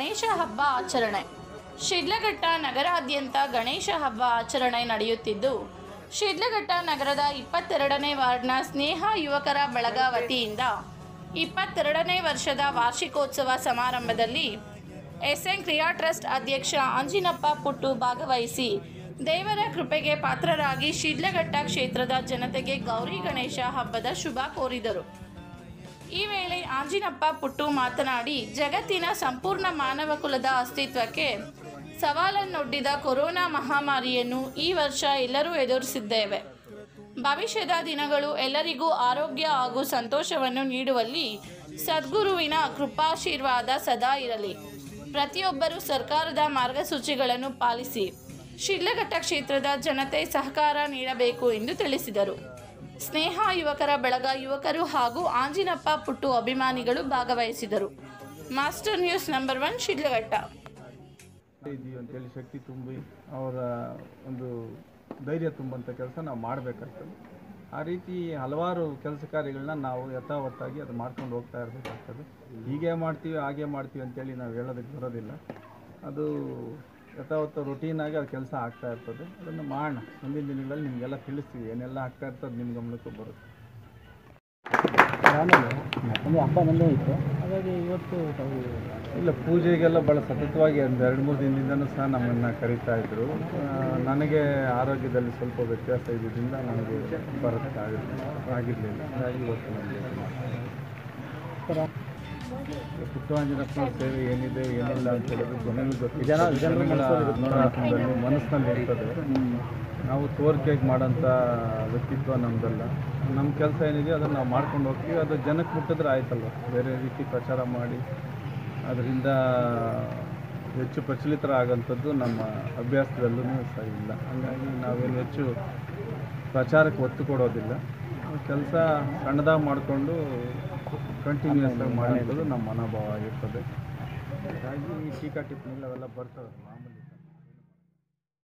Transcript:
ಗಣೇಶ ಹಬ್ಬ ಆಚರಣೆ ಶಿಡ್ಲಘಟ್ಟ ನಗರಾದ್ಯಂತ ಗಣೇಶ ಹಬ್ಬ ಆಚರಣೆ ನಡೆಯುತ್ತಿದ್ದು ಶಿಡ್ಲಘಟ್ಟ ನಗರದ ಇಪ್ಪತ್ತೆರಡನೇ ವಾರ್ಡ್ನ ಸ್ನೇಹ ಯುವಕರ ಬಳಗ ವತಿಯಿಂದ ಇಪ್ಪತ್ತೆರಡನೇ ವರ್ಷದ ವಾರ್ಷಿಕೋತ್ಸವ ಸಮಾರಂಭದಲ್ಲಿ ಎಸ್ಎನ್ ಕ್ರಿಯಾ ಟ್ರಸ್ಟ್ ಅಧ್ಯಕ್ಷ ಅಂಜಿನಪ್ಪ ಪುಟ್ಟು ಭಾಗವಹಿಸಿ ದೇವರ ಕೃಪೆಗೆ ಪಾತ್ರರಾಗಿ ಶಿಡ್ಲಘಟ್ಟ ಕ್ಷೇತ್ರದ ಜನತೆಗೆ ಗೌರಿ ಗಣೇಶ ಹಬ್ಬದ ಶುಭ ಕೋರಿದರು ಈ ವೇಳೆ ಆಂಜಿನಪ್ಪ ಪುಟ್ಟು ಮಾತನಾಡಿ ಜಗತ್ತಿನ ಸಂಪೂರ್ಣ ಮಾನವ ಕುಲದ ಅಸ್ತಿತ್ವಕ್ಕೆ ಸವಾಲನ್ನೊಡ್ಡಿದ ಕೊರೋನಾ ಮಹಾಮಾರಿಯನ್ನು ಈ ವರ್ಷ ಎಲ್ಲರೂ ಎದುರಿಸಿದ್ದೇವೆ ಭವಿಷ್ಯದ ದಿನಗಳು ಎಲ್ಲರಿಗೂ ಆರೋಗ್ಯ ಹಾಗೂ ಸಂತೋಷವನ್ನು ನೀಡುವಲ್ಲಿ ಸದ್ಗುರುವಿನ ಕೃಪಾಶೀರ್ವಾದ ಸದಾ ಇರಲಿ ಪ್ರತಿಯೊಬ್ಬರೂ ಸರ್ಕಾರದ ಮಾರ್ಗಸೂಚಿಗಳನ್ನು ಪಾಲಿಸಿ ಶಿಡ್ಲಘಟ್ಟ ಕ್ಷೇತ್ರದ ಜನತೆ ಸಹಕಾರ ನೀಡಬೇಕು ಎಂದು ತಿಳಿಸಿದರು ಸ್ನೇಹ ಯುವಕರ ಬಳಗ ಯುವಕರು ಹಾಗೂ ಆಂಜಿನಪ್ಪ ಪುಟ್ಟು ಅಭಿಮಾನಿಗಳು ಭಾಗವಹಿಸಿದರು master news number one Shidlaghatta ಇದೀವಿ ಅಂತೇಳಿ ಶಕ್ತಿ ತುಂಬಿ ಅವರ ಒಂದು ಧೈರ್ಯ ತುಂಬಂಥ ಕೆಲಸ ನಾವು ಮಾಡಬೇಕಾಗ್ತದೆ ಆ ರೀತಿ ಹಲವಾರು ಕೆಲಸ ಕಾರ್ಯಗಳನ್ನ ನಾವು ಯಥಾವತ್ತಾಗಿ ಅದು ಮಾಡ್ಕೊಂಡು ಹೋಗ್ತಾ ಇರಬೇಕಾಗ್ತದೆ ಹೀಗೆ ಮಾಡ್ತೀವಿ ಹಾಗೆ ಮಾಡ್ತೀವಿ ಅಂತೇಳಿ ನಾವು ಹೇಳೋದಕ್ಕೆ ಬರೋದಿಲ್ಲ ಅದು ಯಥಾವತ್ತ ರೊಟೀನಾಗಿ ಅದು ಕೆಲಸ ಆಗ್ತಾ ಇರ್ತದೆ ಅದನ್ನು ಮಾಡೋಣ ಮುಂದಿನ ದಿನಗಳಲ್ಲಿ ನಿಮಗೆಲ್ಲ ತಿಳಿಸ್ತೀವಿ ಏನೆಲ್ಲ ಆಗ್ತಾ ಇರ್ತದೆ ನಿಮ್ಮ ಗಮನಕ್ಕೂ ಬರುತ್ತೆ ಆಮೇಲೆ ಯಾಕಂದರೆ ಹಬ್ಬ ಬಂದೇ ಇತ್ತು ಹಾಗಾಗಿ ಇವತ್ತು ತಾವು ಇಲ್ಲ ಪೂಜೆಗೆಲ್ಲ ಭಾಳ ಸತತವಾಗಿ ಒಂದು ಎರಡು ಮೂರು ದಿನದಿಂದನೂ ಸಹ ನಮ್ಮನ್ನು ಕರೀತಾ ಇದ್ದರು ನನಗೆ ಆರೋಗ್ಯದಲ್ಲಿ ಸ್ವಲ್ಪ ವ್ಯತ್ಯಾಸ ಇದ್ದಿದ್ದರಿಂದ ನನಗೆ ಬರೋಕ್ಕಾಗಿಲ್ಲ ಆಗಿರಲಿಲ್ಲ ಹಾಗಾಗಿ ಇವತ್ತು ನನಗೆ ಪುಟ್ಟವಾಂಜನಪ್ಪನ ಸೇವೆ ಏನಿದೆ ಏನಿಲ್ಲ ಅಂತ ಹೇಳಿದ್ರೆ ಕೊನೆಗೂ ಗೊತ್ತಿಲ್ಲ ಜನ- ಜನರ ಜನಗಳ ಮನಸ್ಸಲ್ಲಿ ಅನುಭವದಲ್ಲಿ ಮನಸ್ಸಿನಲ್ಲಿ ಇರ್ತದೆ ನಾವು ತೋರಿಕೆಗೆ ಮಾಡೋಂಥ ವ್ಯಕ್ತಿತ್ವ ನಮ್ಮದಲ್ಲ ನಮ್ಮ ಕೆಲಸ ಏನಿದೆ ಅದನ್ನು ನಾವು ಮಾಡ್ಕೊಂಡು ಹೋಗ್ತೀವಿ ಅದು ಜನಕ್ಕೆ ಮುಟ್ಟಿದ್ರೆ ಆಯ್ತಲ್ವ ಬೇರೆ ರೀತಿ ಪ್ರಚಾರ ಮಾಡಿ ಅದರಿಂದ ಹೆಚ್ಚು ಪ್ರಚಲಿತರಾಗಂಥದ್ದು ನಮ್ಮ ಅಭ್ಯಾಸದಲ್ಲೂ ಸಹ ಇಲ್ಲ ಹಾಗಾಗಿ ನಾವೇನು ಹೆಚ್ಚು ಪ್ರಚಾರಕ್ಕೆ ಒತ್ತು ಕೊಡೋದಿಲ್ಲ ಕೆಲಸ ಸಣ್ಣದಾಗಿ ಮಾಡಿಕೊಂಡು ಕಂಟಿನ್ಯೂಸ್ ಆಗಿ ಮಾಡೋಂಥದ್ದು ನಮ್ಮ ಮನೋಭಾವ ಆಗಿರ್ತದೆ ಹಾಗಾಗಿ ಈ ಟೀಕಾ ಟಿಪ್ಪಣಿಗಳು ಅವೆಲ್ಲ ಬರ್ತವೆ